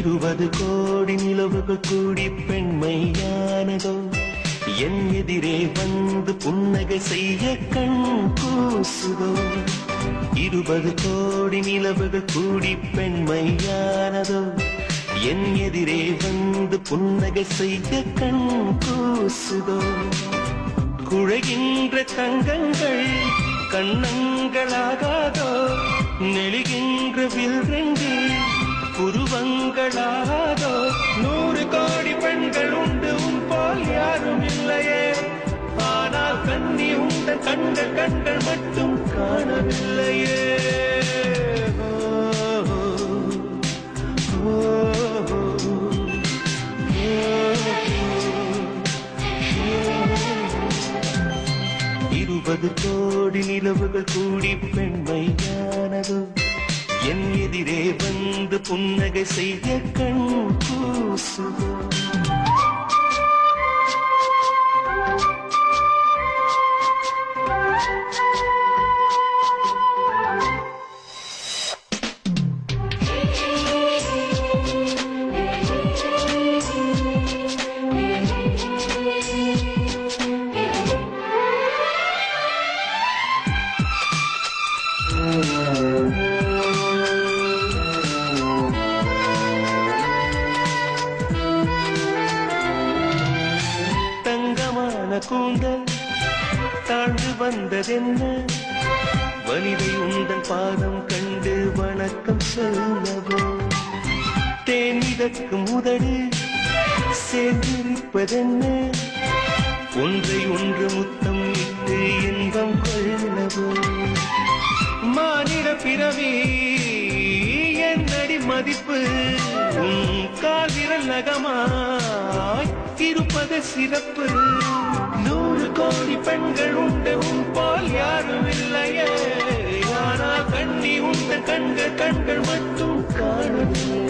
இருபது கோடி நிலவுகள் கூடி பெண்மையானதோ என் எதிரே வந்து புன்னகை செய்ய கண் கூசுதோ இருபது கோடி நிலவுகள் கூடி பெண்மையானதோ என் எதிரே வந்து புன்னகை செய்ய கண் கூசுதோ குழைகின்ற தங்கங்கள் கண்ணங்களாகாதோ நெழுகின்ற வில்ரெண்டு புருவங்களாகாதோ நூறு கோடி பெண்கள் உண்டு உன் போல் யாரும் இல்லையே ஆனால் கண்ணி உண்ட கண்கள் கண்கள் மட்டும் காணவில்லையே ஓ, ஓ, ஓ, இருபது கோடி நிலவுகள் கூடி பெண்மையானது என் எதிரே வந்து புன்னகை செய்ய கண் கூசுதோ தங்கமான கூந்தல் தாழ்ந்து வந்ததென்ன வலிதை உந்தன் பாதம் கண்டு வணக்கம் சொல்லவோ தேன் மிதக்கும் உதடு சேர்ந்திருப்பதென்ன ஒன்றை ஒன்று முத்தம் இட்டு இன்பம் கொள்ளவோ மானிட பிறவி என்னடி மதிப்பு உன் கால் விரல் நகமாய் இருப்பது சிறப்பு நூறு கோடி பெண்கள் உண்டு உன் போல் யாரும் இல்லையே ஆனால் கண்ணி உண்ட கண்கள் கண்கள் மட்டும் காணவில்லை